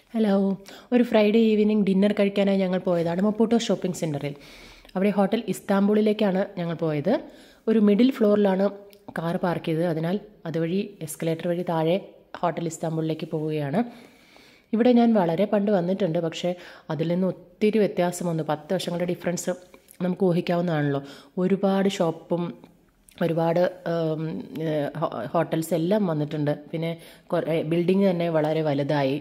hello ഒരു Friday evening dinner കഴിക്കാനായി ഞങ്ങൾ പോയതാണ് മൊപ്പൂട്ടോ ഷോപ്പിംഗ് സെൻറ്ററിൽ അവിടെ ഹോട്ടൽ ഇസ്താംബൂളിലേക്കാണ് ഞങ്ങൾ പോയത് ഒരു മിഡിൽ ഫ്ലോറിലാണ് കാർ പാർക്ക് ചെയ്തത് അതിനാൽ അതുവഴി എസ്കലേറ്റർ വഴി താഴെ ഹോട്ടൽ ഇസ്താംബൂളിലേക്ക് പോവുകയാണ് ഇവിടെ ഞാൻ വളരെ പണ്ട് വന്നിട്ടുണ്ട് പക്ഷേ അതിൽ നിന്ന് ഒത്തിരി വ്യത്യാസം വന്നു പത്ത് വർഷങ്ങളുടെ ഡിഫറൻസ് നമുക്ക് ഊഹിക്കാവുന്നതാണല്ലോ ഒരുപാട് ഷോപ്പും ഒരുപാട് ഹോട്ടൽസ് എല്ലാം വന്നിട്ടുണ്ട് പിന്നെ ബിൽഡിംഗ് തന്നെ വളരെ വലുതായി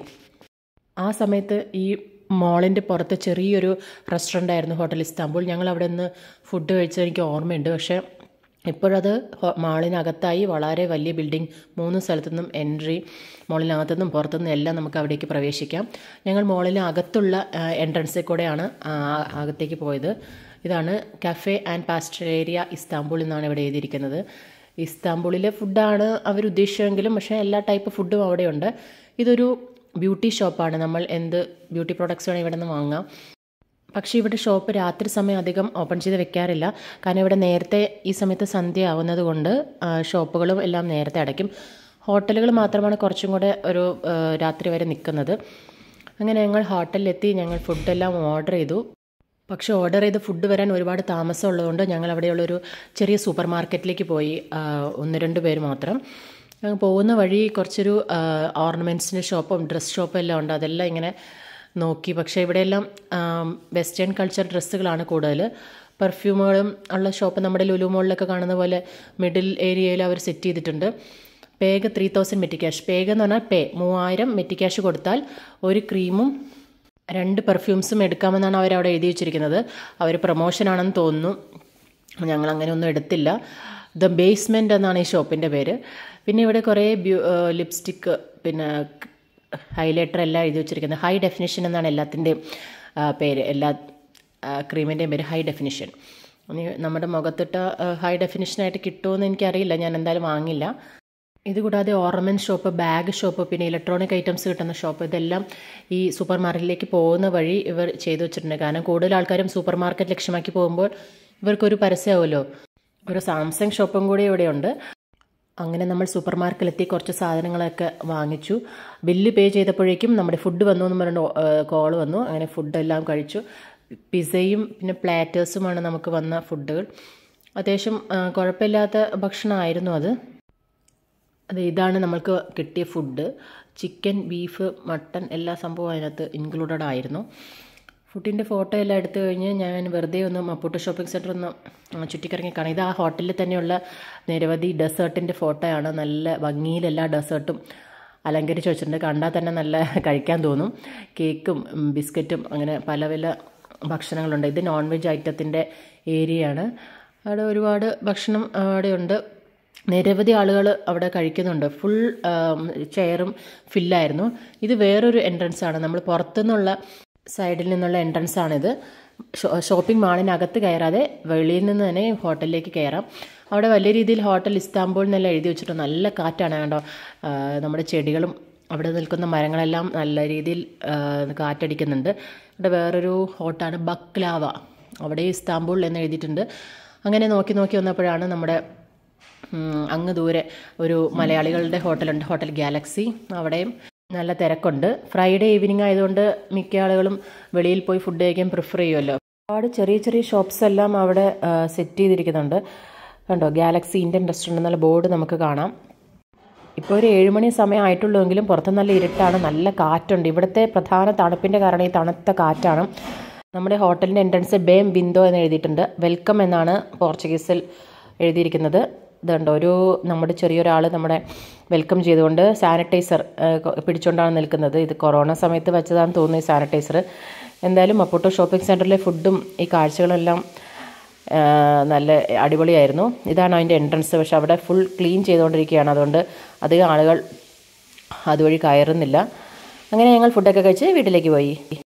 ആ സമയത്ത് ഈ മോളിൻ്റെ പുറത്ത് ചെറിയൊരു റെസ്റ്റോറൻ്റ് ആയിരുന്നു ഹോട്ടൽ ഇസ്താംബുൾ ഞങ്ങൾ അവിടെ നിന്ന് ഫുഡ് കഴിച്ചത് എനിക്ക് ഓർമ്മയുണ്ട് പക്ഷേ ഇപ്പോഴത് മാളിനകത്തായി വളരെ വലിയ ബിൽഡിംഗ് മൂന്ന് സ്ഥലത്തുനിന്നും എൻട്രി മോളിനകത്തുനിന്നും പുറത്തുനിന്നും എല്ലാം നമുക്ക് അവിടേക്ക് പ്രവേശിക്കാം ഞങ്ങൾ മോളിനകത്തുള്ള എൻട്രൻസിൽ കൂടെയാണ് അകത്തേക്ക് പോയത് ഇതാണ് കഫേ ആൻഡ് പാസ്റ്ററേരിയ ഇസ്താംബുൾ എന്നാണ് ഇവിടെ എഴുതിയിരിക്കുന്നത് ഇസ്താംബുളിലെ ഫുഡാണ് അവർ ഉദ്ദേശിച്ചതെങ്കിലും പക്ഷേ എല്ലാ ടൈപ്പ് ഫുഡും അവിടെയുണ്ട് ഇതൊരു ബ്യൂട്ടി ഷോപ്പാണ് നമ്മൾ എന്ത് ബ്യൂട്ടി പ്രോഡക്റ്റ്സ് വേണം ഇവിടെ നിന്ന് വാങ്ങാം പക്ഷേ ഇവിടെ ഷോപ്പ് രാത്രി സമയം അധികം ഓപ്പൺ ചെയ്ത് വെക്കാറില്ല കാരണം ഇവിടെ നേരത്തെ ഈ സമയത്ത് സന്ധ്യ ആവുന്നത് കൊണ്ട് ഷോപ്പുകളും എല്ലാം നേരത്തെ അടയ്ക്കും ഹോട്ടലുകൾ മാത്രമാണ് കുറച്ചും കൂടെ ഒരു രാത്രി വരെ നിൽക്കുന്നത് അങ്ങനെ ഞങ്ങൾ ഹോട്ടലിലെത്തി ഞങ്ങൾ ഫുഡെല്ലാം ഓർഡർ ചെയ്തു പക്ഷേ ഓർഡർ ചെയ്ത് ഫുഡ് വരാൻ ഒരുപാട് താമസം ഉള്ളതുകൊണ്ട് ഞങ്ങൾ അവിടെയുള്ളൊരു ചെറിയ സൂപ്പർ മാർക്കറ്റിലേക്ക് പോയി ഒന്ന് രണ്ട് പേര് മാത്രം പോകുന്ന വഴി കുറച്ചൊരു ഓർണമെൻറ്റ്സിൻ്റെ ഷോപ്പും ഡ്രസ് ഷോപ്പും എല്ലാം ഉണ്ട് അതെല്ലാം ഇങ്ങനെ നോക്കി പക്ഷേ ഇവിടെയെല്ലാം വെസ്റ്റേൺ കൾച്ചർ ഡ്രസ്സുകളാണ് കൂടുതൽ പെർഫ്യൂമുകളും ഉള്ള ഷോപ്പ് നമ്മുടെ ലുലു മോളിലൊക്കെ കാണുന്ന പോലെ മിഡിൽ ഏരിയയിൽ അവർ സെറ്റ് ചെയ്തിട്ടുണ്ട് പേഗ് ത്രീ തൗസൻഡ് മെറ്റി ക്യാഷ് പേഗ് എന്ന് പറഞ്ഞാൽ പേ മൂവായിരം മെറ്റി ക്യാഷ് കൊടുത്താൽ ഒരു ക്രീമും രണ്ട് പെർഫ്യൂംസും എടുക്കാമെന്നാണ് അവരവിടെ എഴുതി വെച്ചിരിക്കുന്നത് അവർ പ്രൊമോഷനാണെന്ന് തോന്നുന്നു ഞങ്ങൾ അങ്ങനെ ഒന്നും എടുത്തില്ല ദ ബേസ്മെൻ്റ് എന്നാണ് ഈ ഷോപ്പിൻ്റെ പേര് പിന്നെ ഇവിടെ കുറേ ബ്യൂ ലിപ്സ്റ്റിക്ക് പിന്നെ ഹൈലൈറ്റർ എല്ലാം എഴുതി വെച്ചിരിക്കുന്നത് ഹൈ ഡെഫിനിഷൻ എന്നാണ് എല്ലാത്തിൻ്റെയും പേര് എല്ലാ ക്രീമിൻ്റെയും പേര് ഹൈ ഡെഫിനിഷൻ ഇനി നമ്മുടെ മുഖത്തിട്ട ഹൈ ഡെഫിനിഷനായിട്ട് കിട്ടുമെന്ന് എനിക്കറിയില്ല ഞാൻ എന്തായാലും വാങ്ങില്ല ഇതുകൂടാതെ ഓർണമെൻറ്റ് ഷോപ്പ് ബാഗ് ഷോപ്പ് പിന്നെ ഇലക്ട്രോണിക് ഐറ്റംസ് കിട്ടുന്ന ഷോപ്പ് ഇതെല്ലാം ഈ സൂപ്പർ മാർക്കറ്റിലേക്ക് പോകുന്ന വഴി ഇവർ ചെയ്തു വെച്ചിട്ടുണ്ട് കാരണം കൂടുതൽ ആൾക്കാരും സൂപ്പർ മാർക്കറ്റ് ലക്ഷ്യമാക്കി പോകുമ്പോൾ ഇവർക്കൊരു പരസ്യമാവുമല്ലോ ഒരു സാംസങ് ഷോപ്പും കൂടി ഇവിടെയുണ്ട് അങ്ങനെ നമ്മൾ സൂപ്പർ മാർക്കറ്റിലെത്തി കുറച്ച് സാധനങ്ങളൊക്കെ വാങ്ങിച്ചു ബില്ല് പേ ചെയ്തപ്പോഴേക്കും നമ്മുടെ ഫുഡ് വന്നു എന്ന് പറഞ്ഞ കോൾ വന്നു അങ്ങനെ ഫുഡെല്ലാം കഴിച്ചു പിസയും പിന്നെ പ്ലാറ്റേഴ്സുമാണ് നമുക്ക് വന്ന ഫുഡുകൾ അത്യാവശ്യം കുഴപ്പമില്ലാത്ത ഭക്ഷണമായിരുന്നു അത് അത് ഇതാണ് നമ്മൾക്ക് കിട്ടിയ ഫുഡ് ചിക്കൻ ബീഫ് മട്ടൺ എല്ലാ സംഭവവും അതിനകത്ത് ഇൻക്ലൂഡഡ് ആയിരുന്നു ഫുഡിൻ്റെ ഫോട്ടോ എല്ലാം എടുത്തു കഴിഞ്ഞ് ഞാൻ വെറുതെ ഒന്ന് മപ്പൂട്ട് ഷോപ്പിംഗ് സെൻറ്റർ ഒന്ന് ചുറ്റിക്കറങ്ങി കാണാം ഇത് ആ ഹോട്ടലിൽ തന്നെയുള്ള നിരവധി ഡെസേർട്ടിൻ്റെ ഫോട്ടോയാണ് നല്ല ഭംഗിയിൽ എല്ലാ ഡെസേർട്ടും അലങ്കരിച്ച് വെച്ചിട്ടുണ്ട് കണ്ടാൽ തന്നെ നല്ല കഴിക്കാൻ തോന്നും കേക്കും ബിസ്ക്കറ്റും അങ്ങനെ പല പല ഭക്ഷണങ്ങളുണ്ട് ഇത് നോൺ വെജ് ഐറ്റത്തിൻ്റെ ഏരിയയാണ് അവിടെ ഒരുപാട് ഭക്ഷണം അവിടെയുണ്ട് നിരവധി ആളുകൾ അവിടെ കഴിക്കുന്നുണ്ട് ഫുൾ ചെയറും ഫില്ലായിരുന്നു ഇത് വേറൊരു എൻട്രൻസ് ആണ് നമ്മൾ പുറത്തുനിന്നുള്ള സൈഡിൽ നിന്നുള്ള എൻട്രൻസ് ആണിത് ഷോപ്പിംഗ് മാളിനകത്ത് കയറാതെ വെളിയിൽ നിന്ന് തന്നെ ഹോട്ടലിലേക്ക് കയറാം അവിടെ വലിയ രീതിയിൽ ഹോട്ടൽ ഇസ്താംബൂൾ എന്നെല്ലാം എഴുതി വെച്ചിട്ട് നല്ല കാറ്റാണ് കണ്ടോ നമ്മുടെ ചെടികളും അവിടെ നിൽക്കുന്ന മരങ്ങളെല്ലാം നല്ല രീതിയിൽ കാറ്റടിക്കുന്നുണ്ട് ഇവിടെ വേറൊരു ഹോട്ടാണ് ബക്ലാവ അവിടെ ഇസ്താംബൂൾ എന്ന് എഴുതിയിട്ടുണ്ട് അങ്ങനെ നോക്കി നോക്കി വന്നപ്പോഴാണ് നമ്മുടെ അങ്ങ് ദൂരെ ഒരു മലയാളികളുടെ ഹോട്ടലുണ്ട് ഹോട്ടൽ ഗാലക്സി അവിടെയും നല്ല തിരക്കുണ്ട് ഫ്രൈഡേ ഈവനിങ് ആയതുകൊണ്ട് മിക്ക ആളുകളും വെളിയിൽ പോയി ഫുഡ് കഴിക്കാൻ പ്രിഫർ ചെയ്യുമല്ലോ ഒരുപാട് ചെറിയ ചെറിയ ഷോപ്സ് എല്ലാം അവിടെ സെറ്റ് ചെയ്തിരിക്കുന്നുണ്ട് കണ്ടോ ഗാലക്സി ഇന്ത്യൻ റെസ്റ്റോറൻറ്റ് എന്നുള്ള ബോർഡ് നമുക്ക് കാണാം ഇപ്പോൾ ഒരു ഏഴുമണി സമയം ആയിട്ടുള്ളൂവെങ്കിലും പുറത്ത് നല്ല ഇരുട്ടാണ് നല്ല കാറ്റുണ്ട് ഇവിടുത്തെ പ്രധാന തണുപ്പിൻ്റെ കാരണം ഈ തണുത്ത കാറ്റാണ് നമ്മുടെ ഹോട്ടലിൻ്റെ എൻട്രൻസ് ബേം ബിന്ദോ എന്ന് എഴുതിയിട്ടുണ്ട് വെൽക്കം എന്നാണ് പോർച്ചുഗീസിൽ എഴുതിയിരിക്കുന്നത് ഇതുണ്ട് ഒരു നമ്മുടെ ചെറിയൊരാൾ നമ്മുടെ വെൽക്കം ചെയ്തുകൊണ്ട് സാനിറ്റൈസർ പിടിച്ചുകൊണ്ടാണ് നിൽക്കുന്നത് ഇത് കൊറോണ സമയത്ത് വെച്ചതാണെന്ന് തോന്നുന്നു ഈ സാനിറ്റൈസർ എന്തായാലും മപ്പൂട്ടോ ഷോപ്പിംഗ് സെൻറ്ററിലെ ഫുഡും ഈ കാഴ്ചകളെല്ലാം നല്ല അടിപൊളിയായിരുന്നു ഇതാണ് അതിൻ്റെ എൻട്രൻസ് പക്ഷെ അവിടെ ഫുൾ ക്ലീൻ ചെയ്തുകൊണ്ടിരിക്കുകയാണ് അതുകൊണ്ട് അധികം ആളുകൾ അതുവഴി കയറുന്നില്ല അങ്ങനെ ഞങ്ങൾ ഫുഡൊക്കെ കഴിച്ച് വീട്ടിലേക്ക് പോയി